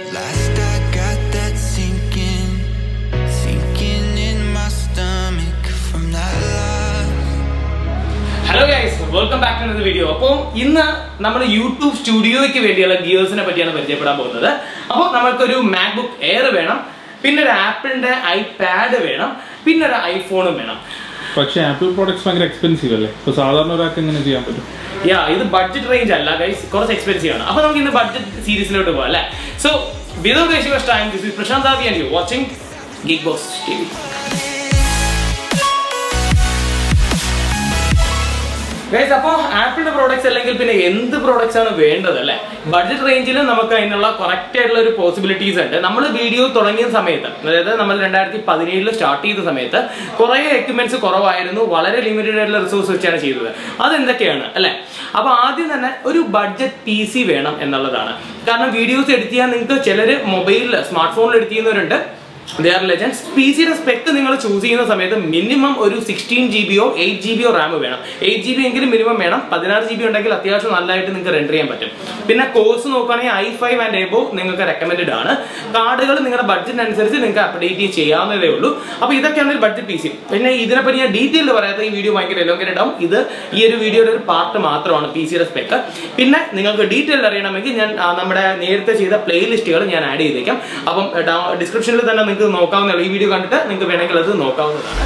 Last I got that sinking, sinking in my stomach from that love. Hello guys welcome back to video അപ്പോൾ ഇന്ന് നമ്മൾ YouTube സ്റ്റുഡിയോയ്ക്ക് വേണ്ടിയുള്ള ഗിയേഴ്സിനെ പറ്റിയാണ് പരിചയപ്പെടാൻ പോകുന്നത് അപ്പോൾ നമുക്കൊരു മാക്ബുക്ക് എയർ വേണം പിന്നെ ഒരു ആപ്പിളിന്റെ ഐപാഡ് വേണം പിന്നെ ഒരു ഐഫോണും വേണം പക്ഷേ ആപ്പിൾ പ്രോഡക്ട്സ് ഭയങ്കര എക്സ്പെൻസീവ് അല്ലേ ഇപ്പോൾ സാധാരണ ഒരാൾക്ക് എങ്ങനെ ചെയ്യാൻ പറ്റും യാ ഇത് ബഡ്ജറ്റ് റേഞ്ച് അല്ല ഗൈസ് കുറച്ച് എക്സ്പെൻസീവ് ആണ് അപ്പോൾ നമുക്ക് ഇന്ന് ബഡ്ജറ്റ് സീരീസിലോട്ട് പോകാം അല്ലേ so without waste time this is Prashanth Abhi and you watching gig boss T V guys അപ്പോൾ ആപ്പിളിന്റെ പ്രോഡക്ട്സ് അല്ലെങ്കിൽ പിന്നെ എന്ത് പ്രോഡക്ട്സ് ആണ് വേണ്ടത് അല്ലേ ബഡ്ജറ്റ് റേഞ്ചിൽ നമുക്ക് അതിനുള്ള കറക്റ്റ് ആയിട്ടുള്ള ഒരു പോസിബിലിറ്റീസ് ഉണ്ട് നമ്മൾ വീഡിയോ തുടങ്ങിയ സമയത്ത് അതായത് നമ്മൾ രണ്ടായിരത്തി പതിനേഴിൽ സ്റ്റാർട്ട് ചെയ്ത സമയത്ത് കുറേ എക്യുപ്മെന്റ്സ് കുറവായിരുന്നു വളരെ ലിമിറ്റഡ് ആയിട്ടുള്ള റിസോഴ്സ് വെച്ചാണ് ചെയ്തത് അതെന്തൊക്കെയാണ് അല്ലേ അപ്പൊ ആദ്യം തന്നെ ഒരു ബഡ്ജറ്റ് പി സി വേണം എന്നുള്ളതാണ് കാരണം വീഡിയോസ് എഡിറ്റ് ചെയ്യാൻ നിങ്ങൾക്ക് ചിലർ മൊബൈലിൽ സ്മാർട്ട് ഫോണിൽ എഡിറ്റ് ചെയ്യുന്നവരുണ്ട് ദേ ആർ ലെജൻസ് പി സിയുടെ സ്പെക്ക് നിങ്ങൾ ചൂസ് ചെയ്യുന്ന സമയത്ത് മിനിമം ഒരു സിക്സ്റ്റീൻ ജി ബിയോ എയ്റ്റ് ജി ബിയോ റാം വേണം എയ്റ്റ് ജി ബി എങ്കിലും മിനിമം വേണം പതിനാറ് ജി ബി ഉണ്ടെങ്കിൽ അത്യാവശ്യം നല്ലതായിട്ട് നിങ്ങൾക്ക് റെൻഡർ ചെയ്യാൻ പറ്റും പിന്നെ കോഴ്സ് നോക്കുകയാണെങ്കിൽ ഐ ഫൈവ് ആൻഡ് എബോ നിങ്ങൾക്ക് റെക്കമെൻഡ് ആണ് കാർഡുകൾ നിങ്ങളുടെ ബഡ്ജറ്റ് അനുസരിച്ച് നിങ്ങൾക്ക് അപ്ഡേറ്റ് ചെയ്യാവുന്നതേ ഉള്ളൂ അപ്പോൾ ഇതൊക്കെയാണ് ഒരു ബഡ്ജറ്റ് പി സി പിന്നെ ഇതിനെപ്പറ്റി ഞാൻ ഡീറ്റെയിൽ പറയാത്ത ഈ വീഡിയോ ഭയങ്കര എലോങ്കേറ്റഡ് ആവും ഇത് ഈ ഒരു വീഡിയോയുടെ ഒരു പാർട്ട് മാത്രമാണ് പി സിയുടെ സ്പെക്ക് പിന്നെ നിങ്ങൾക്ക് ഡീറ്റെയിൽ അറിയണമെങ്കിൽ ഞാൻ ആ, നമ്മുടെ നേരത്തെ ചെയ്ത പ്ലേലിസ്റ്റുകൾ ഞാൻ ആഡ് ചെയ്തേക്കാം അപ്പം ഡിസ്ക്രിപ്ഷനിൽ തന്നെ നിങ്ങൾക്ക് നോക്കാവുന്നതാണ് ഈ വീഡിയോ കണ്ടിട്ട് നിങ്ങൾക്ക് വേണമെങ്കിൽ അത് നോക്കാവുന്നതാണ്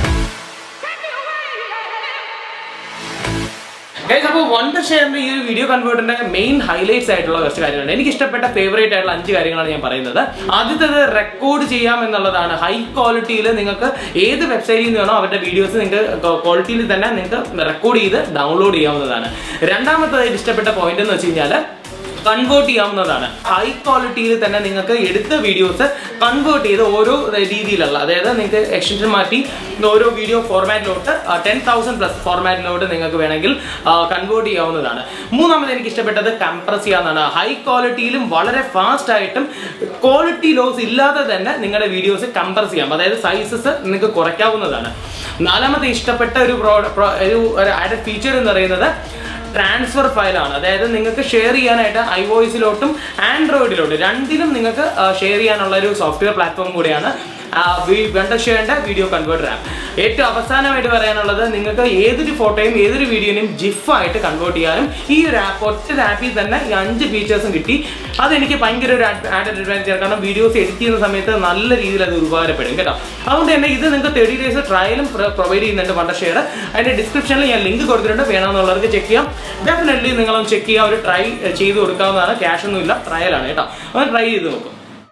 ഗൈസ് അപ്പോൾ വണ്ടർ ഷെയറിന്റെ ഈ ഒരു വീഡിയോ കൺവേർട്ടറിന്റെ മെയിൻ ഹൈലൈറ്റ്സ് ആയിട്ടുള്ള കുറച്ച് കാര്യങ്ങളുണ്ട് എനിക്ക് ഇഷ്ടപ്പെട്ട ഫേവറേറ്റ് ആയിട്ടുള്ള അഞ്ച് കാര്യങ്ങളാണ് ഞാൻ പറയുന്നത് ആദ്യത്തേത് റെക്കോർഡ് ചെയ്യാം എന്നുള്ളതാണ് ഹൈ ക്വാളിറ്റിയിൽ നിങ്ങൾക്ക് ഏത് വെബ്സൈറ്റിൽ നിന്ന് വേണോ അവരുടെ വീഡിയോസ് നിങ്ങൾക്ക് ക്വാളിറ്റിയിൽ തന്നെ നിങ്ങൾക്ക് റെക്കോർഡ് ചെയ്ത് ഡൗൺലോഡ് ചെയ്യാവുന്നതാണ് രണ്ടാമത്തേതായിട്ട് ഇഷ്ടപ്പെട്ട പോയിന്റ് എന്ന് വെച്ച് കഴിഞ്ഞാൽ കൺവേർട്ട് ചെയ്യാവുന്നതാണ് ഹൈ ക്വാളിറ്റിയിൽ തന്നെ നിങ്ങൾക്ക് എടുത്ത വീഡിയോസ് കൺവേർട്ട് ചെയ്ത് ഓരോ രീതിയിലുള്ള അതായത് നിങ്ങൾക്ക് എക്സ്റ്റൻഷൻ മാറ്റി ഓരോ വീഡിയോ ഫോർമാറ്റിലോട്ട് ടെൻ തൗസൻഡ് പ്ലസ് ഫോർമാറ്റിലോട്ട് നിങ്ങൾക്ക് വേണമെങ്കിൽ കൺവേർട്ട് ചെയ്യാവുന്നതാണ് മൂന്നാമത് എനിക്ക് ഇഷ്ടപ്പെട്ടത് കംപ്രസ് ചെയ്യാവുന്നതാണ് ഹൈ ക്വാളിറ്റിയിലും വളരെ ഫാസ്റ്റ് ആയിട്ടും ക്വാളിറ്റി ലോസ് ഇല്ലാതെ തന്നെ നിങ്ങളുടെ വീഡിയോസ് കംപ്രസ് ചെയ്യാം അതായത് സൈസസ് നിങ്ങൾക്ക് കുറയ്ക്കാവുന്നതാണ് നാലാമത്തെ ഇഷ്ടപ്പെട്ട ഒരു പ്രോ ഒരു ആഡ് ഫീച്ചർ എന്ന് പറയുന്നത് ട്രാൻസ്ഫർ ഫയലാണ് അതായത് നിങ്ങൾക്ക് ഷെയർ ചെയ്യാനായിട്ട് ഐ വോയിസിലോട്ടും ആൻഡ്രോയിഡിലോട്ടും രണ്ടിലും നിങ്ങൾക്ക് ഷെയർ ചെയ്യാനുള്ള ഒരു സോഫ്റ്റ്വെയർ പ്ലാറ്റ്ഫോം കൂടിയാണ് വെണ്ടർഷെയറിന്റെ വീഡിയോ കൺവേർട്ടർ ആപ്പ് ഏറ്റവും അവസാനമായിട്ട് പറയാനുള്ളത് നിങ്ങൾക്ക് ഏതൊരു ഫോട്ടോയും ഏതൊരു വീഡിയോയും ജിഫ് ആയിട്ട് കൺവേർട്ട് ചെയ്യാനും ഈ ഒരു ആപ്പ് ഒറ്റ ആപ്പിൽ തന്നെ ഈ അഞ്ച് ഫീച്ചേഴ്സും കിട്ടി അതെനിക്ക് ഭയങ്കര ഒരു ആഡഡ് അഡ്വാൻറ്റേജ് കാരണം വീഡിയോസ് എഡിറ്റ് ചെയ്യുന്ന സമയത്ത് നല്ല രീതിയിൽ അത് ഉപകാരപ്പെടും കേട്ടോ അതുകൊണ്ട് തന്നെ ഇത് നിങ്ങൾക്ക് തേർട്ടി ഡേയ്സ് ട്രയലും പ്രൊവൈഡ് ചെയ്യുന്നുണ്ട് വണ്ടർ ഷെയർ അതിന്റെ ഡിസ്ക്രിപ്ഷനിൽ ഞാൻ ലിങ്ക് കൊടുത്തിട്ടുണ്ട് വേണമെന്നുള്ളവർക്ക് ചെക്ക് ചെയ്യാം ഡെഫിനറ്റ്ലി നിങ്ങളൊന്ന് ചെക്ക് ചെയ്യുക ഒരു ട്രൈ ചെയ്ത് കൊടുക്കാവുന്നതാണ് ക്യാഷ് ഒന്നുമില്ല ട്രയലാണ് കേട്ടോ ഒന്ന് ട്രൈ ചെയ്ത് നോക്കും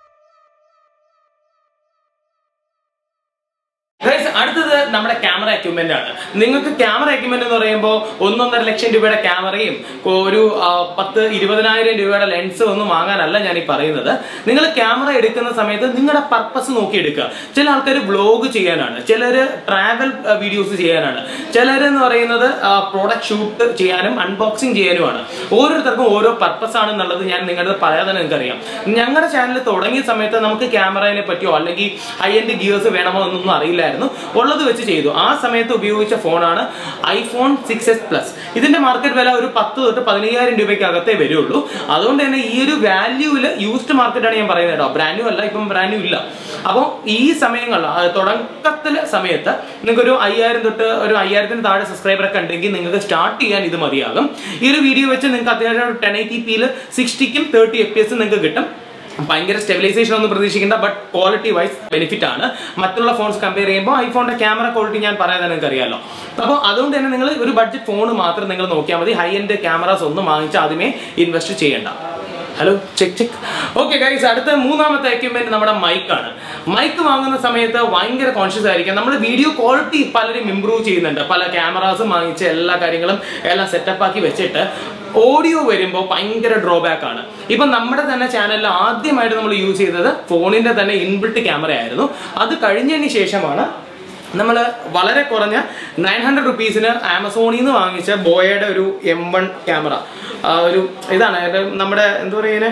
Guys, അടുത്തത് നമ്മുടെ ക്യാമറ എക്യുപ്മെന്റ് ആണ് നിങ്ങൾക്ക് ക്യാമറ എക്യുപ്മെന്റ് എന്ന് പറയുമ്പോൾ ഒന്നൊന്നര ലക്ഷം രൂപയുടെ ക്യാമറയും ഒരു ആ, പത്ത് ഇരുപതിനായിരം രൂപയുടെ ലെൻസ് ഒന്നും വാങ്ങാനല്ല ഞാൻ ഈ പറയുന്നത് നിങ്ങൾ ക്യാമറ എടുക്കുന്ന സമയത്ത് നിങ്ങളുടെ പർപ്പസ് നോക്കി എടുക്കുക ചില ആൾക്കാർ വ്ലോഗ് ചെയ്യാനാണ് ചിലർ ട്രാവൽ വീഡിയോസ് ചെയ്യാനാണ് ചിലരെന്ന് പറയുന്നത് പ്രോഡക്റ്റ് ഷൂട്ട് ചെയ്യാനും അൺബോക്സിങ് ചെയ്യാനുമാണ് ഓരോരുത്തർക്കും ഓരോ പർപ്പസ് ആണെന്നുള്ളത് ഞാൻ നിങ്ങളുടെ പറയാതെ തന്നെ നിങ്ങൾക്കറിയാം ഞങ്ങളുടെ ചാനൽ തുടങ്ങിയ സമയത്ത് നമുക്ക് ക്യാമറയെ പറ്റിയോ അല്ലെങ്കിൽ ഹൈ എൻഡ് ഗിയേഴ്സ് വേണമോ എന്നൊന്നും അറിയില്ലായിരുന്നു ഉള്ളത് വെച്ച് ചെയ്തു ആ സമയത്ത് ഉപയോഗിച്ച ഫോണാണ് ഐഫോൺ സിക്സ് എസ് പ്ലസ് ഇതിന്റെ മാർക്കറ്റ് വില ഒരു പത്ത് തൊട്ട് പതിനയ്യായിരം രൂപയ്ക്കകത്തേ വരുള്ളൂ അതുകൊണ്ട് തന്നെ ഈ ഒരു വാല്യൂവിൽ യൂസ്ഡ് മാർക്കറ്റാണ് ഞാൻ പറയുന്നത് കേട്ടോ ബ്രാൻഡ് ന്യൂ അല്ല ഇപ്പം ബ്രാൻഡ് ന്യൂ ഇല്ല അപ്പോൾ ഈ സമയങ്ങളിൽ അത് തുടക്കത്തിലെ സമയത്ത് നിങ്ങൾക്ക് ഒരു അയ്യായിരം തൊട്ട് ഒരു അയ്യായിരത്തിന് താഴെ സബ്സ്ക്രൈബർ ഒക്കെ ഉണ്ടെങ്കിൽ നിങ്ങൾക്ക് സ്റ്റാർട്ട് ചെയ്യാൻ ഇത് മതിയാകും ഈ ഒരു വീഡിയോ വെച്ച് നിങ്ങൾക്ക് അത്യാവശ്യം ടെൻ എയ്റ്റി പിയിൽ സിക്സ്റ്റിക്കും തേർട്ടി എഫ് പി എസും നിങ്ങൾക്ക് കിട്ടും ഭയങ്കര സ്റ്റെബിലൈസേഷൻ ഒന്നും പ്രതീക്ഷിക്കേണ്ട ബട്ട് ക്വാളിറ്റി വൈസ് ബെനിഫിറ്റ് ആണ് മറ്റുള്ള ഫോൺസ് കമ്പയർ ചെയ്യുമ്പോൾ ഐഫോണിന്റെ ക്യാമറ ക്വാളിറ്റി ഞാൻ പറയാതെ നിങ്ങൾക്ക് അറിയാലോ അപ്പോൾ അതുകൊണ്ട് തന്നെ നിങ്ങൾ ഒരു ബഡ്ജറ്റ് ഫോൺ മാത്രം നിങ്ങൾ നോക്കിയാൽ മതി ഹൈ എൻഡ് ക്യാമറാസ് ഒന്നും വാങ്ങിച്ച് ആദ്യമേ ഇൻവെസ്റ്റ് ചെയ്യേണ്ട hello check check okay guys അടുത്ത മൂന്നാമത്തെ എക്യുപ്മെന്റ് നമ്മുടെ മൈക്കാണ് മൈക്ക് വാങ്ങുന്ന സമയത്ത് ഭയങ്കര കോൺഷ്യസ് ആയിരിക്കും നമ്മൾ വീഡിയോ ക്വാളിറ്റി പലരും ഇമ്പ്രൂവ് ചെയ്യുന്നുണ്ട് പല ക്യാമറാസും വാങ്ങിച്ച് എല്ലാ കാര്യങ്ങളും എല്ലാം സെറ്റപ്പ് ആക്കി വെച്ചിട്ട് ഓഡിയോ വരുമ്പോൾ ഭയങ്കര ഡ്രോബാക്ക് ആണ് ഇപ്പം നമ്മുടെ തന്നെ ചാനലിൽ ആദ്യമായിട്ട് നമ്മൾ യൂസ് ചെയ്തത് ഫോണിന്റെ തന്നെ ഇൻബിൾട്ട് ക്യാമറ ആയിരുന്നു അത് കഴിഞ്ഞതിന് ശേഷമാണ് നമ്മൾ വളരെ കുറഞ്ഞ നയൻ ഹൺഡ്രഡ് റുപ്പീസിന് ആമസോണിൽ നിന്ന് വാങ്ങിച്ച ബോയയുടെ ഒരു എം വൺ ക്യാമറ ഒരു ഇതാണ് അത് നമ്മുടെ എന്താ പറയുക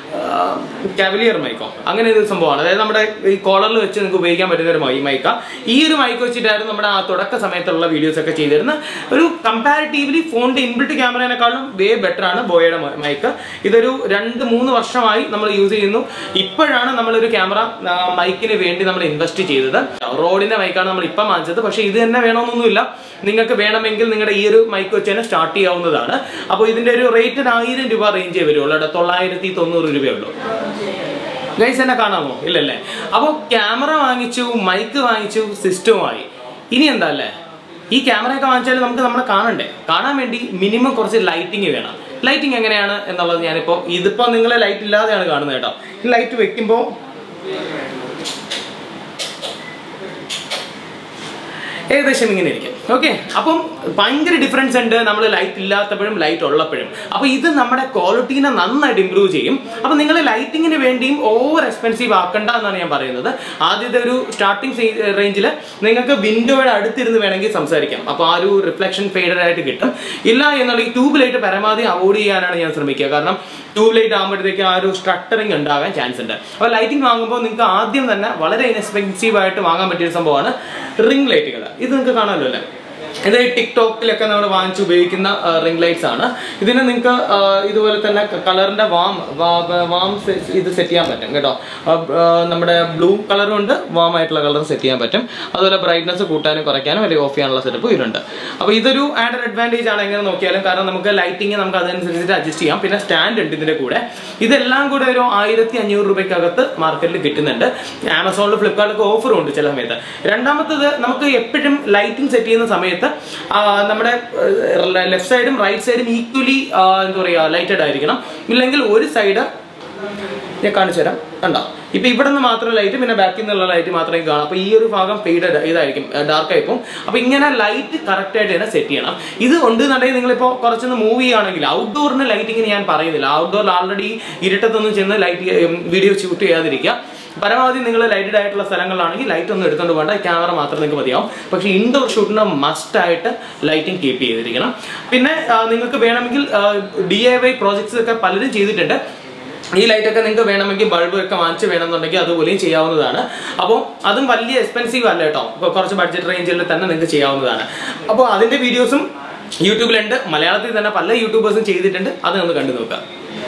കാവലിയർ മൈക്കോ അങ്ങനെ ഒരു സംഭവമാണ് അതായത് നമ്മുടെ ഈ കോളറിൽ വെച്ച് നിങ്ങൾക്ക് ഉപയോഗിക്കാൻ പറ്റുന്ന ഒരു മൈ മൈക്ക ഈ ഒരു മൈക്ക് വെച്ചിട്ടായിരുന്നു നമ്മുടെ ആ തുടക്ക സമയത്തുള്ള വീഡിയോസ് ഒക്കെ ചെയ്തിരുന്നത് ഒരു കമ്പാരിറ്റീവ്ലി ഫോണിന്റെ ഇൻബിൽറ്റ് ക്യാമറേനെക്കാളും വേ ബെറ്റർ ആണ് ബോയയുടെ മൈക്ക് ഇതൊരു രണ്ട് മൂന്ന് വർഷമായി നമ്മൾ യൂസ് ചെയ്യുന്നു ഇപ്പോഴാണ് നമ്മളൊരു ക്യാമറ മൈക്കിന് വേണ്ടി നമ്മൾ ഇൻവെസ്റ്റ് ചെയ്തത് റോഡിന്റെ മൈക്കാണ് നമ്മൾ ഇപ്പം വാങ്ങിച്ചത് പക്ഷേ ഇത് തന്നെ വേണമെന്നൊന്നുമില്ല നിങ്ങൾക്ക് വേണമെങ്കിൽ നിങ്ങളുടെ ഈ ഒരു മൈക്ക് വെച്ച് തന്നെ സ്റ്റാർട്ട് ചെയ്യാവുന്നതാണ് അപ്പോൾ ഇതിന്റെ ഒരു റേറ്റ് ആയിരം രൂപ റേഞ്ചേ വരുള്ളൂ കേട്ടോ തൊള്ളായിരത്തി തൊണ്ണൂറ് രൂപയുള്ളൂ ഗൈസ് എന്നെ കാണാമോ ഇല്ലല്ലേ അപ്പോൾ ക്യാമറ വാങ്ങിച്ചു മൈക്ക് വാങ്ങിച്ചു സിസ്റ്റവുമായി ഇനി എന്താ അല്ലേ ഈ ക്യാമറയൊക്കെ വാങ്ങിച്ചാൽ നമുക്ക് നമ്മളെ കാണണ്ടേ കാണാൻ വേണ്ടി മിനിമം കുറച്ച് ലൈറ്റിംഗ് വേണം ലൈറ്റിംഗ് എങ്ങനെയാണ് എന്നുള്ളത് ഞാനിപ്പോൾ ഇതിപ്പോൾ നിങ്ങൾ ലൈറ്റ് ഇല്ലാതെയാണ് കാണുന്നത് കേട്ടോ ഈ ലൈറ്റ് വെക്കുമ്പോൾ ഏകദേശം ഇങ്ങനെ ഇരിക്കും ഓക്കെ അപ്പം ഭയങ്കര ഡിഫറൻസ് ഉണ്ട് നമ്മൾ ലൈറ്റ് ഇല്ലാത്തപ്പോഴും ലൈറ്റ് ഉള്ളപ്പോഴും അപ്പോൾ ഇത് നമ്മുടെ ക്വാളിറ്റീനെ നന്നായിട്ട് ഇമ്പ്രൂവ് ചെയ്യും അപ്പോൾ നിങ്ങൾ ലൈറ്റിങ്ങിന് വേണ്ടിയും ഓവർ എക്സ്പെൻസീവ് ആക്കണ്ട എന്നാണ് ഞാൻ പറയുന്നത് ആദ്യത്തെ ഒരു സ്റ്റാർട്ടിംഗ് റേഞ്ചിൽ നിങ്ങൾക്ക് വിൻഡോയുടെ അടുത്തിരുന്ന് വേണമെങ്കിൽ സംസാരിക്കാം അപ്പോൾ ആ ഒരു റിഫ്ലക്ഷൻ ഫെയ്ഡഡ് ആയിട്ട് കിട്ടും ഇല്ല എന്നുള്ള ഈ ട്യൂബ് ലൈറ്റ് പരമാവധി അവോയ്ഡ് ചെയ്യാനാണ് ഞാൻ ശ്രമിക്കുക കാരണം ട്യൂബ് ലൈറ്റ് ആകുമ്പോഴത്തേക്ക് ആ ഒരു സ്ട്രക്ടറിങ് ഉണ്ടാകാൻ ചാൻസ് ഉണ്ട് അപ്പോൾ ലൈറ്റിംഗ് വാങ്ങുമ്പോൾ നിങ്ങൾക്ക് ആദ്യം തന്നെ വളരെ ഇൻഎക്സ്പെൻസീവ് ആയിട്ട് വാങ്ങാൻ പറ്റിയ ഒരു സംഭവമാണ് റിംഗ് ലൈറ്റുകൾ ഇത് നിങ്ങൾക്ക് കാണാമല്ലോ അല്ലേ ഇത് ടിക്ടോക്കിലൊക്കെ നമ്മൾ വാങ്ങിച്ച് ഉപയോഗിക്കുന്ന റിംഗ് ലൈറ്റ്സ് ആണ് ഇതിന് നിങ്ങൾക്ക് ഇതുപോലെ തന്നെ കളറിന്റെ വാം വാം ഇത് സെറ്റ് ചെയ്യാൻ പറ്റും കേട്ടോ ആ, ആ, നമ്മുടെ ബ്ലൂ കളറും ഉണ്ട് വാം ആയിട്ടുള്ള കളർ സെറ്റ് ചെയ്യാൻ പറ്റും അതുപോലെ ബ്രൈറ്റ്നസ് കൂട്ടാനും കുറയ്ക്കാനും അല്ലെങ്കിൽ ഓഫ് ചെയ്യാനുള്ള സെറ്റപ്പ് ഇതിലുണ്ട് അപ്പോൾ ഇതൊരു ആഡഡ് അഡ്വാൻറ്റേജ് ആണ് എങ്ങനെ നോക്കിയാലും കാരണം നമുക്ക് ലൈറ്റിംഗ് നമുക്ക് അതനുസരിച്ചിട്ട് അഡ്ജസ്റ്റ് ചെയ്യാം പിന്നെ സ്റ്റാൻഡ് ഉണ്ട് ഇതിന്റെ കൂടെ ഇതെല്ലാം കൂടെ ഒരു ആയിരത്തി അഞ്ഞൂറ് രൂപയ്ക്കകത്ത് മാർക്കറ്റിൽ കിട്ടുന്നുണ്ട് ആമസോണിൽ ഫ്ലിപ്കാർട്ടിലൊക്കെ ഓഫറും ഉണ്ട് ചില സമയത്ത് രണ്ടാമത്തത് നമുക്ക് എപ്പോഴും ലൈറ്റിംഗ് സെറ്റ് ചെയ്യുന്ന സമയത്ത് ആ, നമ്മുടെ ലെഫ്റ്റ് സൈഡും റൈറ്റ് സൈഡും ഈക്വലി എന്താ പറയുക ലൈറ്റഡ് ആയിരിക്കണം ഇല്ലെങ്കിൽ ഒരു സൈഡ് ഞാൻ കാണിച്ചു തരാം കണ്ടോ ഇപ്പൊ ഇവിടെ നിന്ന് മാത്രം ലൈറ്റ് പിന്നെ ബാക്കിൽ നിന്നുള്ള ലൈറ്റ് മാത്രമേ കാണാം അപ്പൊ ഈ ഒരു ഭാഗം ഫെയ്ഡഡ് ഇതായിരിക്കും ഡാർക്ക് ആയി പോകും അപ്പൊ ഇങ്ങനെ ലൈറ്റ് കറക്റ്റ് ആയിട്ട് തന്നെ സെറ്റ് ചെയ്യണം ഇത് ഉണ്ട് എന്നുണ്ടെങ്കിൽ നിങ്ങളിപ്പോൾ കുറച്ചൊന്ന് മൂവ് ചെയ്യുകയാണെങ്കിൽ ഔട്ട്ഡോറിന് ലൈറ്റിംഗ് ഞാൻ പറയുന്നില്ല ഔട്ട്ഡോറിൽ ആൾറെഡി ഇരുട്ടത്തൊന്നും ചെന്ന് ലൈറ്റ് വീഡിയോ ഷൂട്ട് ചെയ്യാതിരിക്കുക പരമാവധി നിങ്ങൾ ലൈറ്റഡ് ആയിട്ടുള്ള സ്ഥലങ്ങളിലാണെങ്കിൽ ലൈറ്റ് ഒന്നും എടുത്തുകൊണ്ട് പോകണ്ട ക്യാമറ മാത്രം നിങ്ങൾക്ക് മതിയാവും പക്ഷേ ഇൻഡോർ ഷൂട്ടിന് മസ്റ്റ് ആയിട്ട് ലൈറ്റിംഗ് കീപ്പ് ചെയ്തിരിക്കണം പിന്നെ ആ, നിങ്ങൾക്ക് വേണമെങ്കിൽ ഡി എ വൈ പ്രോജക്ട്സ് ഒക്കെ പലരും ചെയ്തിട്ടുണ്ട് ഈ ലൈറ്റ് ഒക്കെ നിങ്ങൾക്ക് വേണമെങ്കിൽ ബൾബ് ഒക്കെ വാങ്ങിച്ച് വേണമെന്നുണ്ടെങ്കിൽ അതുപോലെയും ചെയ്യാവുന്നതാണ് അപ്പോൾ അതും വലിയ എക്സ്പെൻസീവ് അല്ല കേട്ടോ ഇപ്പോൾ കുറച്ച് ബഡ്ജറ്റ് റേഞ്ചിൽ തന്നെ നിങ്ങൾക്ക് ചെയ്യാവുന്നതാണ് അപ്പോൾ അതിന്റെ വീഡിയോസും യൂട്യൂബിലുണ്ട് മലയാളത്തിൽ തന്നെ പല യൂട്യൂബേഴ്സും ചെയ്തിട്ടുണ്ട് അത് ഒന്ന് കണ്ടു നോക്കാം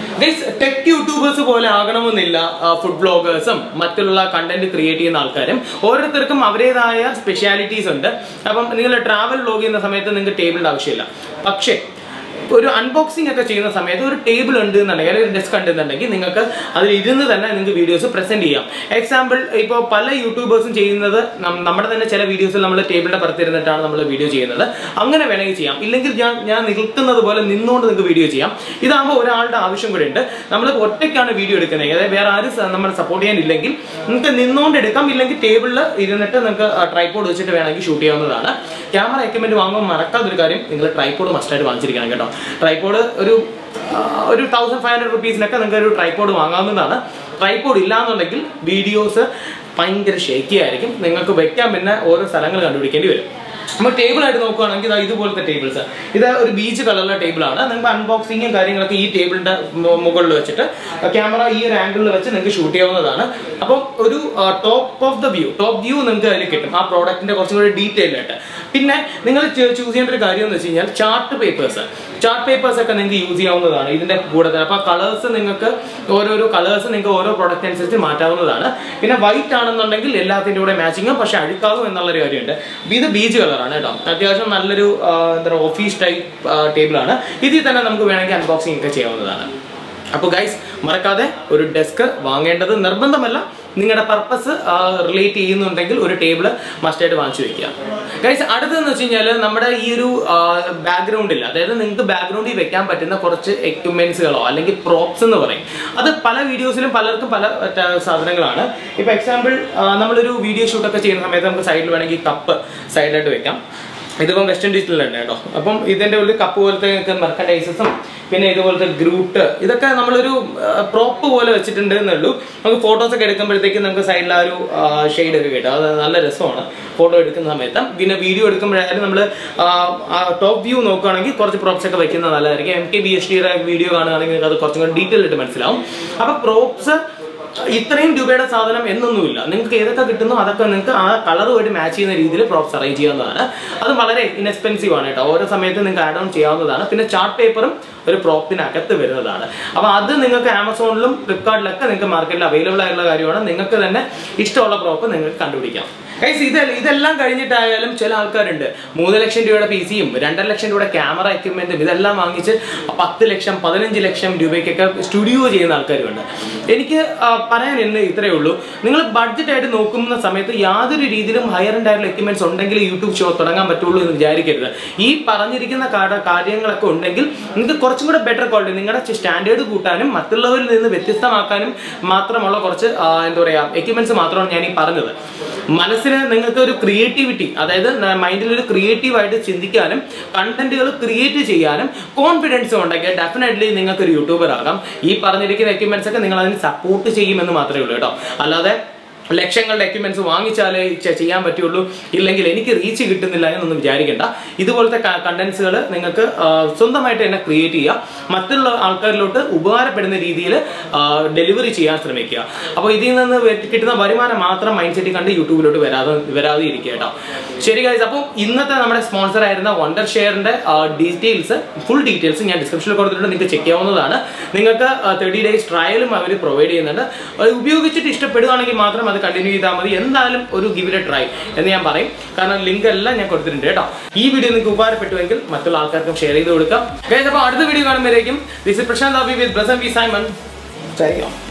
ടെക് യൂട്യൂബേഴ്സ് പോലെ ആകണമെന്നില്ല ഫുഡ് ബ്ലോഗേഴ്സും മറ്റുള്ള കണ്ടന്റ് ക്രിയേറ്റ് ചെയ്യുന്ന ആൾക്കാരും ഓരോരുത്തർക്കും അവരുടേതായ സ്പെഷ്യാലിറ്റീസ് ഉണ്ട് അപ്പം നിങ്ങൾ ട്രാവൽ വ്ലോഗ് ചെയ്യുന്ന സമയത്ത് നിങ്ങൾക്ക് ടേബിളിന്റെ ആവശ്യമില്ല പക്ഷേ ഒരു അൺബോക്സിംഗ് ഒക്കെ ചെയ്യുന്ന സമയത്ത് ഒരു ടേബിൾ ഉണ്ട് എന്നുണ്ടെങ്കിൽ അല്ലെങ്കിൽ ഒരു ഡെസ്ക് ഉണ്ട് എന്നുണ്ടെങ്കിൽ നിങ്ങൾക്ക് അതിൽ ഇരുന്ന് തന്നെ നിങ്ങൾക്ക് വീഡിയോസ് പ്രസന്റ് ചെയ്യാം എക്സാമ്പിൾ ഇപ്പോൾ പല യൂട്യൂബേഴ്സും ചെയ്യുന്നത് നം- നമ്മുടെ തന്നെ ചില വീഡിയോസിൽ നമ്മൾ ടേബിളിന്റെ പുറത്തിരുന്നിട്ടാണ് നമ്മൾ വീഡിയോ ചെയ്യുന്നത് അങ്ങനെ വേണമെങ്കിൽ ചെയ്യാം ഇല്ലെങ്കിൽ ഞാൻ ഞാൻ നിൽക്കുന്നത് പോലെ നിന്നുകൊണ്ട് നിങ്ങൾക്ക് വീഡിയോ ചെയ്യാം ഇതാകുമ്പോൾ ഒരാളുടെ ആവശ്യം കൂടെ ഉണ്ട് നമ്മൾ ഒറ്റയ്ക്കാണ് വീഡിയോ എടുക്കുന്നത് അതായത് വേറെ ആരും സ- നമ്മളെ സപ്പോർട്ട് ചെയ്യാനില്ലെങ്കിൽ നിങ്ങൾക്ക് നിന്നുകൊണ്ട് എടുക്കാം ഇല്ലെങ്കിൽ ടേബിളിൽ ഇരുന്നിട്ട് നിങ്ങൾക്ക് ട്രൈപോഡ് വെച്ചിട്ട് വേണമെങ്കിൽ ഷൂട്ട് ചെയ്യാവുന്നതാണ് ക്യാമറ എക്യുപ്മെന്റ് വാങ്ങുമ്പോൾ മറക്കാത്തൊരു കാര്യം നിങ്ങൾ ട്രൈപോഡ് മസ്റ്റായിട്ട് വാങ്ങിച്ചിരിക്കണം കേട്ടോ ട്രൈപോഡ് ഒരു ആ, ഒരു തൗസൻഡ് ഫൈവ് ഹൺഡ്രഡ് റുപ്പീസിനൊക്കെ നിങ്ങൾക്ക് ഒരു ട്രൈപോഡ് വാങ്ങാവുന്നതാണ് ട്രൈപോഡ് ഇല്ലാന്നുണ്ടെങ്കിൽ വീഡിയോസ് ഭയങ്കര ഷേക്കി ആയിരിക്കും നിങ്ങൾക്ക് വെക്കാൻ പിന്നെ ഓരോ സ്ഥലങ്ങൾ കണ്ടുപിടിക്കേണ്ടി വരും നമ്മൾ ടേബിൾ ആയിട്ട് നോക്കുകയാണെങ്കിൽ ഇതാ ഇതുപോലത്തെ ടേബിൾസ് ഇത് ഒരു ബീച്ച് കളറിലെ ടേബിളാണ് നിങ്ങൾക്ക് അൺബോക്സിങ്ങും കാര്യങ്ങളൊക്കെ ഈ ടേബിളിന്റെ മുകളിൽ വെച്ചിട്ട് ക്യാമറ ഈ ഒരു ആംഗിളിൽ വെച്ച് നിങ്ങൾക്ക് ഷൂട്ട് ചെയ്യാവുന്നതാണ് അപ്പം ഒരു top of the view top view നിങ്ങൾക്ക് അതിൽ കിട്ടും ആ പ്രോഡക്റ്റിന്റെ കുറച്ചും കൂടി ഡീറ്റെയിൽ ആയിട്ട് പിന്നെ നിങ്ങൾ ചൂസ് ചെയ്യേണ്ട ഒരു കാര്യം എന്ന് വെച്ച് കഴിഞ്ഞാൽ ചാർട്ട് പേപ്പേഴ്സ് ചാർട്ട് പേപ്പേഴ്സ് ഒക്കെ നിങ്ങൾക്ക് യൂസ് ചെയ്യാവുന്നതാണ് ഇതിന്റെ കൂടെ തന്നെ അപ്പോൾ കളേഴ്സ് നിങ്ങൾക്ക് ഓരോരോ കളേഴ്സ് നിങ്ങൾക്ക് ഓരോ പ്രോഡക്റ്റ് അനുസരിച്ച് മാറ്റാവുന്നതാണ് പിന്നെ വൈറ്റ് ആണെന്നുണ്ടെങ്കിൽ എല്ലാത്തിൻ്റെ കൂടെ മാച്ചിങ്ങും പക്ഷെ അഴുക്കാവും എന്നുള്ളൊരു കാര്യമുണ്ട് ഇത് ബീച്ച് കളറാണ് കേട്ടോ അത്യാവശ്യം നല്ലൊരു ആ, എന്താ പറയുക ഓഫീസ് ടൈപ്പ് ടേബിളാണ് ഇതിൽ തന്നെ നമുക്ക് വേണമെങ്കിൽ അൺബോക്സിംഗ് ഒക്കെ ചെയ്യാവുന്നതാണ് അപ്പോൾ ഗൈസ് മറക്കാതെ ഒരു ഡെസ്ക് വാങ്ങേണ്ടത് നിർബന്ധമല്ല നിങ്ങളുടെ പർപ്പസ് റിലേറ്റ് ചെയ്യുന്നുണ്ടെങ്കിൽ ഒരു ടേബിൾ മസ്റ്റായിട്ട് വാങ്ങിച്ചു വെക്കുക ഗൈസ് അടുത്തതെന്ന് വെച്ച് കഴിഞ്ഞാൽ നമ്മുടെ ഈ ഒരു ബാക്ക്ഗ്രൗണ്ടിൽ അതായത് നിങ്ങൾക്ക് ബാക്ക്ഗ്രൗണ്ടിൽ വെക്കാൻ പറ്റുന്ന കുറച്ച് എക്യുപ്മെന്റ്സുകളോ അല്ലെങ്കിൽ പ്രോപ്സ് എന്ന് പറയും അത് പല വീഡിയോസിലും പലർക്കും പല മറ്റേ സാധനങ്ങളാണ് ഇപ്പോൾ എക്സാമ്പിൾ നമ്മളൊരു വീഡിയോ ഷൂട്ടൊക്കെ ചെയ്യുന്ന സമയത്ത് നമുക്ക് സൈഡിൽ വേണമെങ്കിൽ കപ്പ് സൈഡിലായിട്ട് വെക്കാം ഇതിപ്പം വെസ്റ്റേൺ ഡിജിറ്റലുണ്ട് കേട്ടോ അപ്പം ഇതിന്റെ ഉള്ളിൽ കപ്പ് പോലത്തെ മെർക്കൻഡൈസസും പിന്നെ ഇതുപോലത്തെ ഗ്രൂട്ട് ഇതൊക്കെ നമ്മളൊരു പ്രോപ്പ് പോലെ വെച്ചിട്ടുണ്ട് എന്നുള്ളൂ നമുക്ക് ഫോട്ടോസ് ഒക്കെ എടുക്കുമ്പോഴത്തേക്കും നമുക്ക് സൈഡിൽ ആ ഒരു ഷെയ്ഡ് ഒക്കെ കിട്ടും അത് നല്ല രസമാണ് ഫോട്ടോ എടുക്കുന്ന സമയത്ത് പിന്നെ വീഡിയോ എടുക്കുമ്പോഴായാലും നമ്മൾ ടോപ്പ് വ്യൂ നോക്കുകയാണെങ്കിൽ കുറച്ച് പ്രോപ്സ് ഒക്കെ വെക്കുന്നത് നല്ലതായിരിക്കും എം കെ ബി എച്ച് ഡിയുടെ വീഡിയോ കാണുകയാണെങ്കിൽ നിങ്ങൾക്ക് അത് കുറച്ചും കൂടി ഡീറ്റെയിൽ ആയിട്ട് മനസ്സിലാവും അപ്പൊ പ്രോപ്സ് ഇത്രയും രൂപയുടെ സാധനം എന്നൊന്നുമില്ല നിങ്ങൾക്ക് ഏതൊക്കെ കിട്ടുന്നോ അതൊക്കെ നിങ്ങൾക്ക് ആ കളറുമായിട്ട് മാച്ച് ചെയ്യുന്ന രീതിയിൽ പ്രോപ്സ് അറേഞ്ച് ചെയ്യാവുന്നതാണ് അത് വളരെ ഇൻഎക്സ്പെൻസീവ് ആണ് കേട്ടോ ഓരോ സമയത്ത് നിങ്ങൾക്ക് ആഡ് ഓൺ ചെയ്യാവുന്നതാണ് പിന്നെ ചാർട്ട് പേപ്പറും ഒരു പ്രോപ്പിനകത്ത് വരുന്നതാണ് അപ്പോൾ അത് നിങ്ങൾക്ക് ആമസോണിലും ഫ്ലിപ്കാർട്ടിലൊക്കെ നിങ്ങൾക്ക് മാർക്കറ്റിൽ അവൈലബിൾ ആയിട്ടുള്ള കാര്യമാണ് നിങ്ങൾക്ക് തന്നെ ഇഷ്ടമുള്ള പ്രോപ്പ് നിങ്ങൾക്ക് കണ്ടുപിടിക്കാം ഗൈസ് ഇത് ഇതെല്ലാം കഴിഞ്ഞിട്ടായാലും ചില ആൾക്കാരുണ്ട് മൂന്ന് ലക്ഷം രൂപയുടെ പി സിയും രണ്ടര ലക്ഷം രൂപയുടെ ക്യാമറ എക്യുപ്മെന്റും ഇതെല്ലാം വാങ്ങിച്ച് പത്ത് ലക്ഷം പതിനഞ്ച് ലക്ഷം രൂപയ്ക്കൊക്കെ സ്റ്റുഡിയോ ചെയ്യുന്ന ആൾക്കാരുണ്ട് എനിക്ക് ആ, പറയാൻ ഇന്ന് ഇത്രയേ ഉള്ളൂ നിങ്ങൾ ബഡ്ജറ്റ് ആയിട്ട് നോക്കുന്ന സമയത്ത് യാതൊരു രീതിയിലും ഹയർ എൻഡ് ആയിട്ടുള്ള എക്യുപ്മെന്റ്സ് ഉണ്ടെങ്കിൽ യൂട്യൂബ് ഷോ തുടങ്ങാൻ പറ്റുള്ളൂ എന്ന് വിചാരിക്കരുത് ഈ പറഞ്ഞിരിക്കുന്ന കാ- കാര്യങ്ങളൊക്കെ ഉണ്ടെങ്കിൽ നിങ്ങൾക്ക് കുറച്ചും കൂടെ ബെറ്റർ ക്വാളിറ്റി നിങ്ങളുടെ സ്റ്റാൻഡേർഡ് കൂട്ടാനും മറ്റുള്ളവരിൽ നിന്ന് വ്യത്യസ്തമാക്കാനും മാത്രമുള്ള കുറച്ച് ആ, എന്താ പറയുക എക്യുപ്മെന്റ്സ് മാത്രമാണ് ഞാൻ ഈ പറഞ്ഞത് മനസ്സിന് നിങ്ങൾക്ക് ഒരു ക്രിയേറ്റിവിറ്റി അതായത് മൈൻഡിൽ ഒരു ക്രിയേറ്റീവ് ആയിട്ട് ചിന്തിക്കാനും കണ്ടന്റുകൾ ക്രിയേറ്റ് ചെയ്യാനും കോൺഫിഡൻസ് ഉണ്ടെങ്കിൽ ഡെഫിനറ്റ്ലി നിങ്ങൾക്ക് ഒരു യൂട്യൂബർ ആകാം ഈ പറഞ്ഞിരിക്കുന്ന എക്യുപ്മെന്റ്സ് ഒക്കെ നിങ്ങൾ അതിന് സപ്പോർട്ട് ചെയ്യുമെന്ന് മാത്രമേ ഉള്ളൂ കേട്ടോ അല്ലാതെ ലക്ഷങ്ങളുടെ എക്യുപ്മെന്റ്സ് വാങ്ങിച്ചാലേ ചെ- ചെയ്യാൻ പറ്റുള്ളൂ ഇല്ലെങ്കിൽ എനിക്ക് റീച്ച് കിട്ടുന്നില്ല എന്നൊന്നും വിചാരിക്കേണ്ട ഇതുപോലത്തെ കണ്ടന്റ്സുകൾ നിങ്ങൾക്ക് ആ, സ്വന്തമായിട്ട് തന്നെ ക്രിയേറ്റ് ചെയ്യുക മറ്റുള്ള ആൾക്കാരിലോട്ട് ഉപകാരപ്പെടുന്ന രീതിയിൽ ഡെലിവറി ചെയ്യാൻ ശ്രമിക്കുക അപ്പോൾ ഇതിൽ നിന്ന് വെ- കിട്ടുന്ന വരുമാനം മാത്രം മൈൻഡ് സെറ്റ് കണ്ട് യൂട്യൂബിലോട്ട് വരാതെ വരാതെ ഇരിക്കുക കേട്ടോ ശരി ഗൈസ് അപ്പോൾ ഇന്നത്തെ നമ്മുടെ സ്പോൺസർ ആയിരുന്ന വണ്ടർ ഷെയറിന്റെ ഡീറ്റെയിൽസ് ഫുൾ ഡീറ്റെയിൽസ് ഞാൻ ഡിസ്ക്രിപ്ഷനിൽ കൊടുത്തിട്ടുണ്ട് നിങ്ങൾക്ക് ചെക്ക് ചെയ്യാവുന്നതാണ് നിങ്ങൾക്ക് തേർട്ടി ഡേയ്സ് ട്രയലും അവർ പ്രൊവൈഡ് ചെയ്യുന്നുണ്ട് അത് ഉപയോഗിച്ചിട്ട് ഇഷ്ടപ്പെടുകയാണെങ്കിൽ മാത്രം അത് കണ്ടിന്യൂ ചെയ്താൽ മതി എന്തായാലും ഒരു ഗിവ് ഇറ്റ് ട്രൈ എന്ന് ഞാൻ പറയും കാരണം ലിങ്ക് എല്ലാം ഞാൻ കൊടുത്തിട്ടുണ്ട് കേട്ടോ ഈ വീഡിയോ നിങ്ങൾക്ക് ഉപകാരപ്പെട്ടുവെങ്കിൽ മറ്റുള്ള ആൾക്കാർക്കും ഷെയർ ചെയ്ത് കൊടുക്കാം ഗൈസ് അപ്പോൾ അടുത്ത വീഡിയോ കാണുമ്പോഴേക്കും ദിസ് പ്രശാന്ത് അബി വിത്ത് ബ്രസൻ വി സൈമൺ ശരിയോ